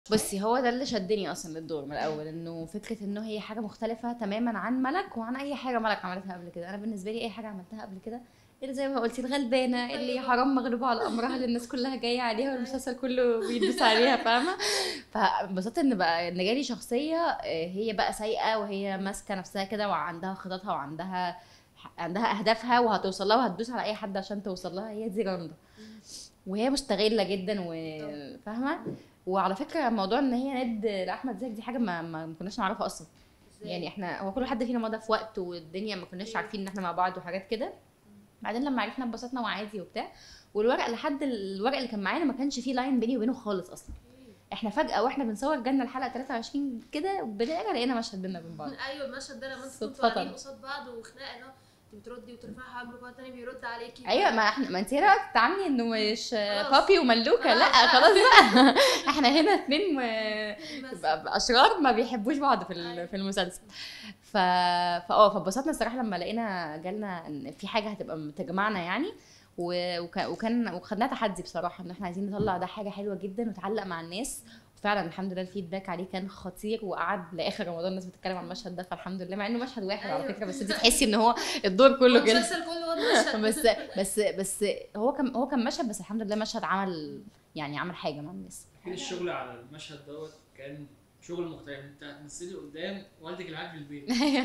بصي هو ده اللي شدني اصلا للدور من الاول انه فكره انه هي حاجه مختلفه تماما عن ملك وعن اي حاجه ملك عملتها قبل كده انا بالنسبه لي اي حاجه عملتها قبل كده اللي زي ما قلتي الغلبانه اللي حرام مغلوبه على امرها اللي الناس كلها جايه عليها والمسلسل كله بيدوس عليها فاهمه فانبسطت ان بقى ان جالي شخصيه آه، هي بقى سايقه وهي ماسكه نفسها كده وعندها خططها وعندها عندها اهدافها وهتوصل لها وهتدوس على اي حد عشان توصل لها هي دي رندا وهي مستغله جدا وفاهمه وعلى فكره موضوع ان هي ند لاحمد زاهر دي حاجه ما, ما ما كناش نعرفها اصلا يعني احنا هو كل حد فينا مضى في وقت والدنيا ما كناش عارفين ان احنا مع بعض وحاجات كده بعدين لما عرفنا اتبسطنا وعادي وبتاع والورق لحد الورق اللي كان معانا ما كانش فيه لاين بيني وبينه خالص اصلا احنا فجاه واحنا بنصور جالنا الحلقه 23 كده بنرجع لقينا مشهد بينا وبين بعض ايوه المشهد ده لما انتوا صدفة. كنتوا قاعدين قصاد بعض وخناقه اللي هو انت بتردي وترفعي عمرك واحد تاني بيرد عليكي ايوه ما احنا ما انت هنا بقى بتتعاملي انه مش خلاص. بابي وملوكه لا خلاص بقى. خلاص بقى احنا هنا اتنين م... بس. اشرار ما بيحبوش بعض في ال- في المسلسل ف فاه فاتبسطنا الصراحه لما لقينا جالنا ان في حاجه هتبقى تجمعنا يعني و- وك- وكان وخدناها تحدي بصراحه ان احنا عايزين نطلع ده حاجه حلوه جدا وتعلق مع الناس وفعلا الحمد لله الفيدباك عليه كان خطير وقعد لاخر رمضان الناس بتتكلم عن المشهد ده فالحمد لله مع انه مشهد واحد على أيوة. فكره بس انت تحسي ان هو الدور كله كده المسلسل كله هو المشهد بس بس بس هو كان هو كان مشهد بس الحمد لله مشهد عمل يعني عمل حاجه مع الناس اكيد الشغل على المشهد دوت كان شغل مختلف انت هتمثلي قدام والدك اللي معاك في البيت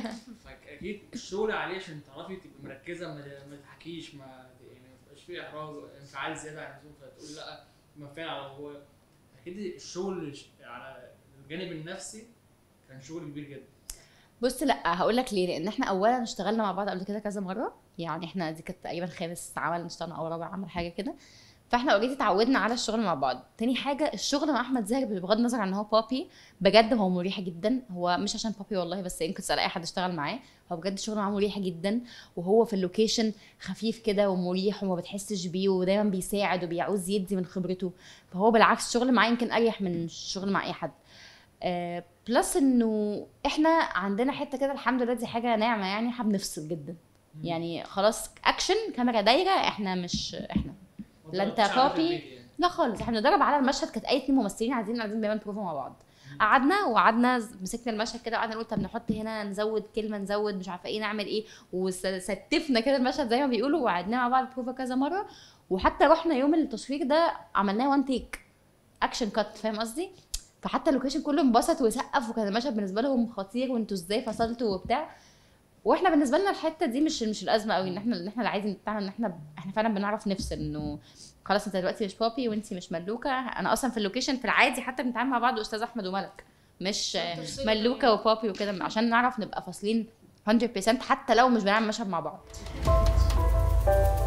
فاكيد الشغل عليه عشان تعرفي تبقي مركزه ما ما تضحكيش ما يعني ما تبقاش فيه احراج انفعال زياده عن اللزوم فتقول لا ما فعلا هو اكيد الشغل على الجانب النفسي كان شغل كبير جدا بص لا هقول لك ليه لان احنا اولا اشتغلنا مع بعض قبل كده كذا مره يعني احنا دي كانت تقريبا خامس عمل اشتغلنا او رابع عمل حاجه كده فاحنا اوريدي اتعودنا على الشغل مع بعض تاني حاجه الشغل مع احمد زاهر بغض النظر عن ان هو بابي بجد هو مريح جدا هو مش عشان بابي والله بس يمكن تسال اي حد اشتغل معاه هو بجد الشغل معاه مريح جدا وهو في اللوكيشن خفيف كده ومريح وما بتحسش بيه ودايما بيساعد وبيعوز يدي من خبرته فهو بالعكس الشغل معاه يمكن اريح من الشغل مع اي حد آه بلس انه احنا عندنا حته كده الحمد لله دي حاجه نعمه يعني احنا بنفصل جدا يعني خلاص اكشن كاميرا دايره احنا مش احنا لا انت ما تقعدش بابي. في البيت يعني. لا خالص احنا بندرب على المشهد كانت اي اتنين ممثلين عايزين قاعدين بنعمل بروفا مع بعض قعدنا وقعدنا مسكنا المشهد كده وقعدنا نقول طب نحط هنا نزود كلمه نزود مش عارفه ايه نعمل ايه وستفنا كده المشهد زي ما بيقولوا وقعدنا مع بعض بروفا كذا مره وحتى رحنا يوم التصوير ده عملناه وان تيك اكشن كات فاهم قصدي فحتى اللوكيشن كله انبسط وسقف وكان المشهد بالنسبه لهم خطير وانتوا ازاي فصلتوا وبتاع واحنا بالنسبه لنا الحته دي مش مش الازمه قوي ان احنا ان احنا العادي بتاعنا ان احنا احنا فعلا بنعرف نفصل انه خلاص انت دلوقتي مش بابي وانت مش ملوكه انا اصلا في اللوكيشن في العادي حتى بنتعامل مع بعض استاذ احمد وملك مش آه، تفصيل ملوكه كمان. وبابي وكده عشان نعرف نبقى فاصلين 100% حتى لو مش بنعمل مشهد مع بعض